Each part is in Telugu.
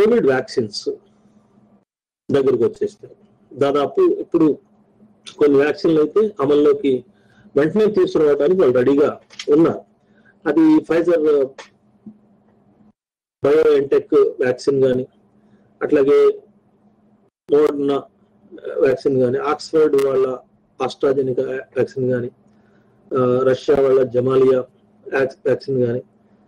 కోవిడ్ వ్యాక్సిన్స్ దగ్గరకు వచ్చేసినాయి దాదాపు ఇప్పుడు కొన్ని వ్యాక్సిన్లు అయితే అమల్లోకి వెంటనే తీసుకురావడానికి వాళ్ళు రెడీగా ఉన్నారు అది ఫైజర్ బయోఎన్టెక్ వ్యాక్సిన్ కానీ అట్లాగే మోడర్నా వ్యాక్సిన్ కానీ ఆక్స్ఫర్డ్ వాళ్ళ ఆస్ట్రాజెనికా వ్యాక్సిన్ కానీ రష్యా వాళ్ళ జమాలియా వ్యాక్సిన్ కానీ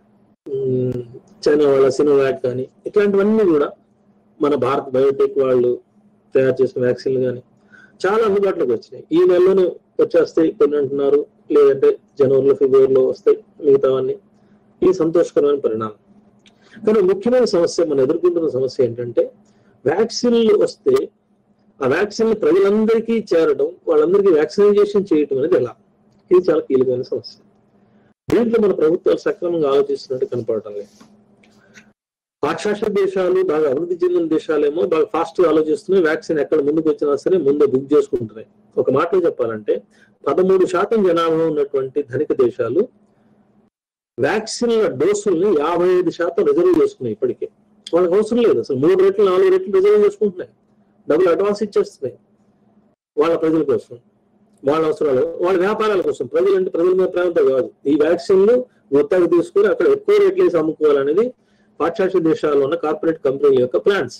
చైనా వాళ్ళ సినోవాక్ కానీ ఇట్లాంటివన్నీ కూడా మన భారత్ బయోటెక్ వాళ్ళు తయారు చేసిన వ్యాక్సిన్లు కానీ చాలా అందుబాటులోకి వచ్చినాయి ఈ నెలలోనే వచ్చేస్తాయి కొన్ని అంటున్నారు లేదంటే జనవరిలో ఫిబ్రవరిలో వస్తాయి మిగతావన్నీ ఇది సంతోషకరమైన పరిణామం కానీ ముఖ్యమైన సమస్య మనం ఎదుర్కొంటున్న సమస్య ఏంటంటే వ్యాక్సిన్లు వస్తే ఆ వ్యాక్సిన్ ప్రజలందరికీ చేరడం వాళ్ళందరికీ వ్యాక్సినైజేషన్ చేయటం అనేది ఎలా ఇది చాలా కీలకమైన సమస్య దీంట్లో మన ప్రభుత్వాలు సక్రమంగా ఆలోచిస్తున్నట్టు కనపడటం లేదు పాశ్చాత్య దేశాలు బాగా అభివృద్ధి చెందిన దేశాలేమో బాగా ఫాస్ట్ గా ఆలోచిస్తున్నాయి వ్యాక్సిన్ ఎక్కడ ముందుకు వచ్చినా సరే ముందే బుక్ చేసుకుంటున్నాయి ఒక మాటలో చెప్పాలంటే పదమూడు శాతం జనాభా ఉన్నటువంటి ధనిక దేశాలు వ్యాక్సిన్ల డోసుల్ని యాభై ఐదు శాతం రిజర్వ్ చేసుకున్నాయి ఇప్పటికే వాళ్ళకి అవసరం లేదు అసలు మూడు రెట్లు నాలుగు రెట్లు రిజర్వ్ చేసుకుంటున్నాయి డబ్బులు అడ్వాన్స్ ఇచ్చేస్తున్నాయి వాళ్ళ ప్రజల కోసం వాళ్ళ అవసరాలు వాళ్ళ వ్యాపారాల కోసం ప్రజలు అంటే ప్రజల మీద ప్రేమతో కాదు ఈ వ్యాక్సిన్లు మొత్తానికి తీసుకుని అక్కడ ఎక్కువ రేట్లు వేసి అమ్ముకోవాలనేది పాశ్చాత్య దేశాల్లో ఉన్న కార్పొరేట్ కంపెనీల యొక్క ప్లాన్స్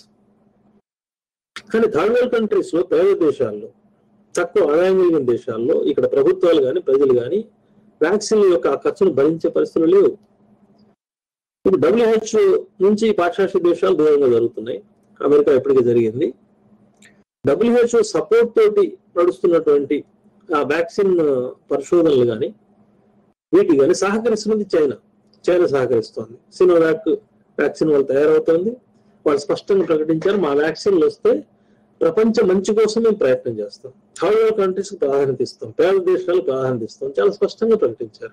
కానీ థర్డ్ వరల్డ్ కంట్రీస్ లో పేద దేశాల్లో తక్కువ ఆదాయం కలిగిన దేశాల్లో ఇక్కడ ప్రభుత్వాలు కానీ ప్రజలు కానీ వ్యాక్సిన్ల యొక్క ఆ ఖర్చును భరించే పరిస్థితులు లేవు ఇప్పుడు డబ్ల్యూహెచ్ఓ నుంచి పాశ్చాత్య దేశాలు దూరంగా జరుగుతున్నాయి అమెరికా ఇప్పటికే జరిగింది డబ్ల్యూహెచ్ఓ సపోర్ట్ తోటి నడుస్తున్నటువంటి ఆ వ్యాక్సిన్ పరిశోధనలు కానీ వీటి కానీ సహకరిస్తున్నది చైనా చైనా సహకరిస్తోంది సినోవాక్ వ్యాక్సిన్ వాళ్ళు తయారవుతోంది వాళ్ళు స్పష్టంగా ప్రకటించారు మా వ్యాక్సిన్లు వస్తే ప్రపంచ మంచి కోసం మేము ప్రయత్నం చేస్తాం థర్డ్ వరల్డ్ కంట్రీస్ ప్రాధాన్యత ఇస్తాం పేద దేశాలకు ప్రాధాన్యత ఇస్తాం చాలా స్పష్టంగా ప్రకటించారు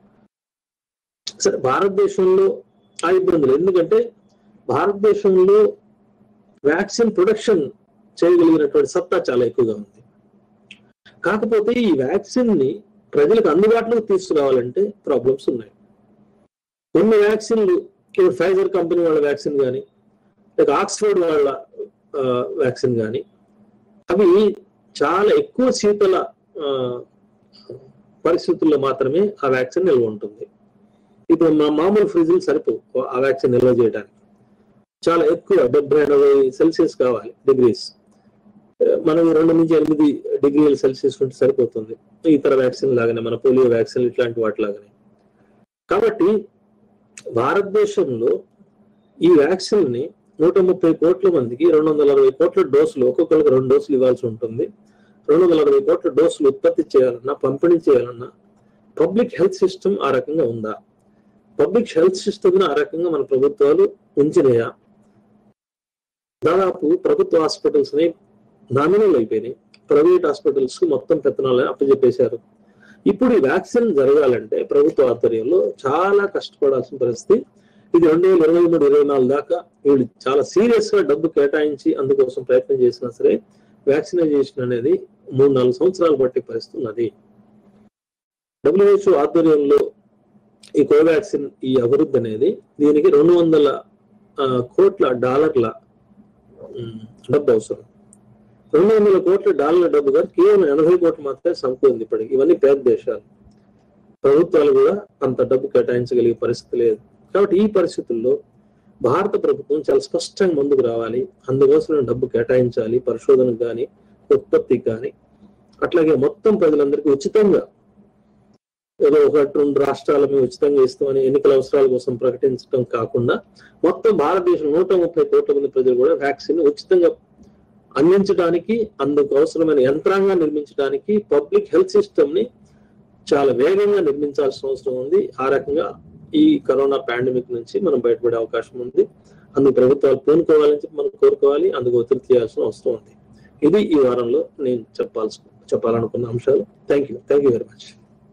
సరే భారతదేశంలో ఆ ఇబ్బందులు ఎందుకంటే భారతదేశంలో వ్యాక్సిన్ ప్రొడక్షన్ చేయగలిగినటువంటి సత్తా చాలా ఎక్కువగా ఉంది కాకపోతే ఈ వ్యాక్సిన్ ని ప్రజలకు అందుబాటులోకి తీసుకురావాలంటే ప్రాబ్లమ్స్ ఉన్నాయి కొన్ని వ్యాక్సిన్లు ఇప్పుడు ఫైజర్ కంపెనీ వాళ్ళ వ్యాక్సిన్ కానీ లేక ఆక్స్ఫర్డ్ వాళ్ళ వ్యాక్సిన్ కానీ అవి చాలా ఎక్కువ శీతల పరిస్థితుల్లో మాత్రమే ఆ వ్యాక్సిన్ నిల్వ ఉంటుంది ఇప్పుడు మా మామూలు ఫ్రిడ్జ్లు సరిపోవు ఆ వ్యాక్సిన్ నిల్వ చేయడానికి చాలా ఎక్కువ డెబ్బై ఎనభై సెల్సియస్ కావాలి డిగ్రీస్ మనం రెండు నుంచి ఎనిమిది డిగ్రీల సెల్సియస్ ఉంటే సరిపోతుంది ఇతర వ్యాక్సిన్ లాగానే మన పోలియో వ్యాక్సిన్ ఇట్లాంటి వాటి లాగానే కాబట్టి భారతదేశంలో ఈ వ్యాక్సిన్ ని నూట ముప్పై కోట్ల మందికి రెండు వందల అరవై కోట్ల డోసులు ఒక్కొక్కరికి రెండు డోసులు ఇవ్వాల్సి ఉంటుంది రెండు వందల అరవై కోట్ల డోసులు ఉత్పత్తి చేయాలన్నా పంపిణీ చేయాలన్నా పబ్లిక్ హెల్త్ సిస్టమ్ ఆ రకంగా ఉందా పబ్లిక్ హెల్త్ సిస్టమ్ ఆ రకంగా మన ప్రభుత్వాలు ఉంచినాయా దాదాపు ప్రభుత్వ హాస్పిటల్స్ ని నామినల్ అయిపోయినాయి ప్రైవేట్ హాస్పిటల్స్ కు మొత్తం పెత్తనాలని అప్పచెప్పేశారు ఇప్పుడు ఈ వ్యాక్సిన్ జరగాలంటే ప్రభుత్వ ఆధ్వర్యంలో చాలా కష్టపడాల్సిన పరిస్థితి ఇది రెండు వేల ఇరవై మూడు ఇరవై నాలుగు దాకా వీళ్ళు చాలా సీరియస్ గా డబ్బు కేటాయించి అందుకోసం ప్రయత్నం చేసినా సరే వ్యాక్సినైజేషన్ అనేది మూడు నాలుగు సంవత్సరాలు పట్టే పరిస్థితి ఉన్నది డబ్ల్యూహెచ్ఓ ఆధ్వర్యంలో ఈ కోవాక్సిన్ ఈ అభివృద్ధి అనేది దీనికి రెండు వందల కోట్ల డాలర్ల డబ్బు అవసరం రెండు వందల కోట్ల డాలర్ల డబ్బు గారు కేవలం ఎనభై కోట్లు మాత్రమే సమకూరింది ఇప్పటికి ఇవన్నీ పేద దేశాలు ప్రభుత్వాలు కూడా అంత డబ్బు కేటాయించగలిగే పరిస్థితి లేదు కాబట్టి ఈ పరిస్థితుల్లో భారత ప్రభుత్వం చాలా స్పష్టంగా ముందుకు రావాలి అందుకోసం డబ్బు కేటాయించాలి పరిశోధనకు కానీ ఉత్పత్తికి కానీ అట్లాగే మొత్తం ప్రజలందరికీ ఉచితంగా ఏదో ఒకటి రెండు రాష్ట్రాల మీద ఉచితంగా ఇస్తామని ఎన్నికల అవసరాల కోసం ప్రకటించడం కాకుండా మొత్తం భారతదేశం నూట ముప్పై కోట్ల మంది ప్రజలు కూడా వ్యాక్సిన్ ఉచితంగా అందించడానికి అందుకు అవసరమైన యంత్రాంగాన్ని నిర్మించడానికి పబ్లిక్ హెల్త్ సిస్టమ్ ని చాలా వేగంగా నిర్మించాల్సిన అవసరం ఉంది ఆ రకంగా ఈ కరోనా పాండమిక్ నుంచి మనం బయటపడే అవకాశం ఉంది అందుకు ప్రభుత్వాలు పూనుకోవాలని చెప్పి మనం కోరుకోవాలి అందుకు ఒత్తిడి చేయాల్సిన అవసరం ఉంది ఇది ఈ వారంలో నేను చెప్పాల్సి చెప్పాలనుకున్న అంశాలు thank you thank you very much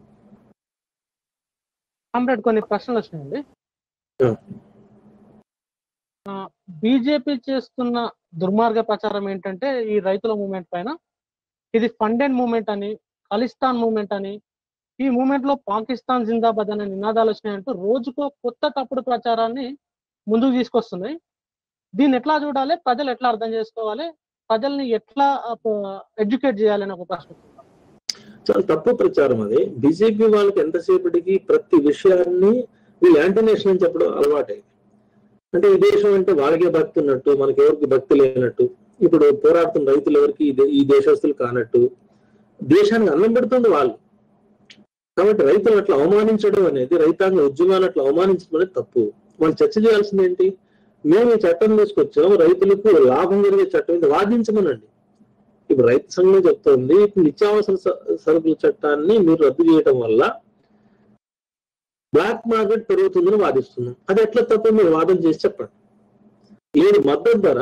comrade కొన్ని ప్రశ్నలు వచ్చినాయండి Yeah. బీజేపీ చేస్తున్న దుర్మార్గ ప్రచారం ఏంటంటే ఈ రైతుల మూమెంట్ పైన ఇది ఫండెడ్ మూమెంట్ అని ఖలిస్తాన్ మూమెంట్ అని ఈ మూమెంట్ లో పాకిస్తాన్ జిందాబాద్ అనే నినాదాలు వచ్చినాయంటూ రోజుకో కొత్త తప్పుడు ప్రచారాన్ని ముందుకు తీసుకొస్తున్నాయి దీన్ని ఎట్లా చూడాలి ప్రజలు ఎట్లా అర్థం చేసుకోవాలి ప్రజల్ని ఎట్లా ఎడ్యుకేట్ చేయాలని ఒక ప్రశ్న చాలా తప్పు ప్రచారం అది బీజేపీ వాళ్ళకి ఎంతసేపటికి ప్రతి విషయాన్ని వీళ్ళు యాంటీనేషన్ అని చెప్పడం అలవాటే అంటే ఈ దేశం అంటే వాళ్ళకే భక్తి ఉన్నట్టు మనకి ఎవరికి భక్తి లేనట్టు ఇప్పుడు పోరాడుతున్న రైతులు ఎవరికి ఈ దే- ఈ దేశస్తులు కానట్టు దేశానికి అన్నం పెడుతుంది వాళ్ళు కాబట్టి రైతులను అట్లా అవమానించడం అనేది రైతాంగ ఉద్యమాన్ని అట్లా అవమానించడం అనేది తప్పు వాళ్ళు చర్చ చేయాల్సింది ఏంటి మేము ఈ చట్టం తీసుకొచ్చాం రైతులకు లాభం జరిగే చట్టం ఇది వాదించమనండి ఇప్పుడు రైతు సంఘం చెప్తోంది ఇప్పుడు నిత్యావసర స- సరుకుల చట్టాన్ని మీరు రద్దు చేయడం వల్ల బ్లాక్ మార్కెట్ పెరుగుతుందని వాదిస్తున్నాం అది ఎట్లా తప్ప మీరు వాదన చేసి చెప్పండి లేదు మద్దతు ధర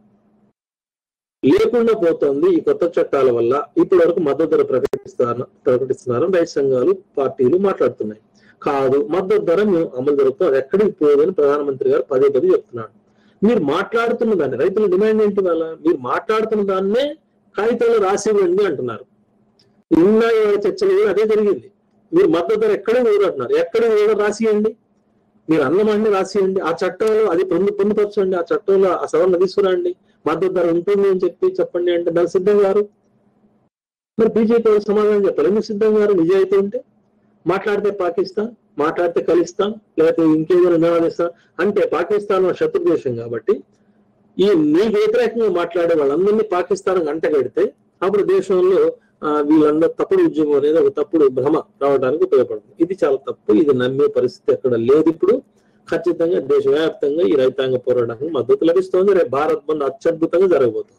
లేకుండా పోతుంది ఈ కొత్త చట్టాల వల్ల ఇప్పటి వరకు మద్దతు ధర ప్రకటిస్తారు ప్రకటిస్తున్నారని రైతు సంఘాలు పార్టీలు మాట్లాడుతున్నాయి కాదు మద్దతు ధర మేము అమలు జరుగుతాం అది ఎక్కడికి పోదని ప్రధానమంత్రి గారు పదే పదే చెప్తున్నాడు మీరు మాట్లాడుతున్న దాన్ని రైతుల డిమాండ్ ఏంటి వాళ్ళ మీరు మాట్లాడుతున్న దాన్నే కాగితాలు రాసి ఇవ్వండి అంటున్నారు నిన్న ఇవాళ చర్చలు కూడా అదే జరిగింది మీరు మద్దతు ధర ఎక్కడ అంటున్నారు ఎక్కడ కూడా రాసియండి మీరు అన్నమాన్ని రాసియండి ఆ చట్టంలో అది పొందు పొందుపరచండి ఆ చట్టంలో ఆ సవరణ తీసుకురండి మద్దతు ధర ఉంటుంది అని చెప్పి చెప్పండి అంటే దానికి సిద్ధం గారు మరి బీజేపీ వాళ్ళు సమాధానం చెప్పాలి ఎందుకు సిద్ధం గారు నిజాయితీ ఉంటే మాట్లాడితే పాకిస్తాన్ మాట్లాడితే ఖలిస్తాన్ లేకపోతే ఇంకేదైనా నినాదిస్తాం అంటే పాకిస్తాన్ ఒక శత్రు దేశం కాబట్టి ఈ మీకు వ్యతిరేకంగా మాట్లాడే వాళ్ళందరినీ పాకిస్తాన్ అంటగడితే అప్పుడు దేశంలో ఆ, వీళ్ళందరూ తప్పుడు ఉద్యమం అనేది ఒక తప్పుడు భ్రమ రావడానికి ఉపయోగపడుతుంది ఇది చాలా తప్పు ఇది నమ్మే పరిస్థితి ఎక్కడ లేదు ఇప్పుడు ఖచ్చితంగా దేశవ్యాప్తంగా ఈ రైతాంగ పోరాటానికి మద్దతు లభిస్తోంది రేపు భారత్ బంద్ అత్యద్భుతంగా జరగబోతుంది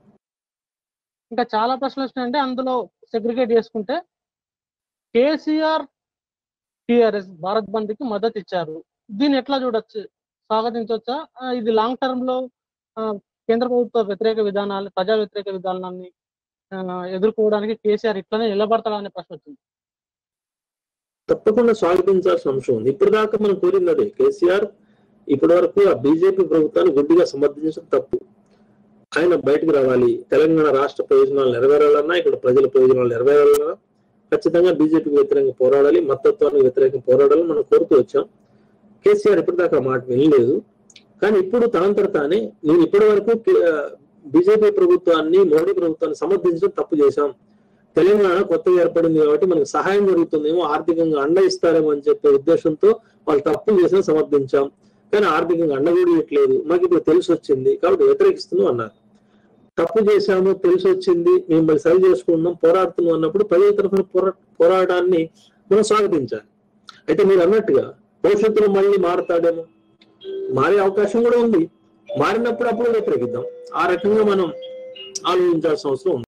ఇంకా చాలా ప్రశ్నలు వచ్చినాయంటే అందులో సెగ్రిగేట్ చేసుకుంటే కేసీఆర్ టిఆర్ఎస్ భారత్ బంద్ కి మద్దతు ఇచ్చారు దీన్ని ఎట్లా చూడొచ్చు స్వాగతించవచ్చా ఆ, ఇది లాంగ్ టర్మ్ లో ఆ, కేంద్ర ప్రభుత్వ వ్యతిరేక విధానాలు ప్రజా వ్యతిరేక విధానాన్ని ఆ, ఎదుర్కోవడానికి కేసీఆర్ ఇట్లనే నిలబడతాడనే ప్రశ్న వచ్చింది తప్పకుండా స్వాగతించాల్సిన అంశం ఉంది ఇప్పటిదాకా మనం కోరింది అదే కేసీఆర్ ఇప్పటి వరకు ఆ బీజేపీ ప్రభుత్వాన్ని గుడ్డిగా సమర్థించడం తప్పు ఆయన బయటకు రావాలి తెలంగాణ రాష్ట్ర ప్రయోజనాలు నెరవేరాలన్నా ఇక్కడ ప్రజల ప్రయోజనాలు నెరవేరాలన్నా ఖచ్చితంగా బీజేపీకి వ్యతిరేకంగా పోరాడాలి మతత్వానికి వ్యతిరేకంగా పోరాడాలని మనం కోరుతూ వచ్చాం కేసీఆర్ ఇప్పటిదాకా ఆ మాట వినలేదు కానీ ఇప్పుడు తనంతట తానే నేను ఇప్పటి వరకు బీజేపీ ప్రభుత్వాన్ని మోడీ ప్రభుత్వాన్ని సమర్థించడం తప్పు చేశాం తెలంగాణ కొత్తగా ఏర్పడింది కాబట్టి మనకు సహాయం జరుగుతుందేమో ఆర్థికంగా అండ ఇస్తారేమో అని చెప్పే ఉద్దేశంతో వాళ్ళు తప్పు చేసిన సమర్థించాం కానీ ఆర్థికంగా అండ కూడా ఇవ్వట్లేదు మాకు ఇప్పుడు తెలిసి వచ్చింది కాబట్టి వ్యతిరేకిస్తున్నాం అన్నారు తప్పు చేశాము తెలిసి వచ్చింది మేము మరి సరి చేసుకున్నాం పోరాడుతున్నాం అన్నప్పుడు ప్రజల తరఫున పోరా పోరాటాన్ని మనం స్వాగతించాలి అయితే మీరు అన్నట్టుగా భవిష్యత్తులో మళ్ళీ మారుతాడేమో మారే అవకాశం కూడా ఉంది మారినప్పుడు అప్పుడు వ్యతిరేకిద్దాం ఆ రకంగా మనం ఆలోచించాల్సిన అవసరం ఉంది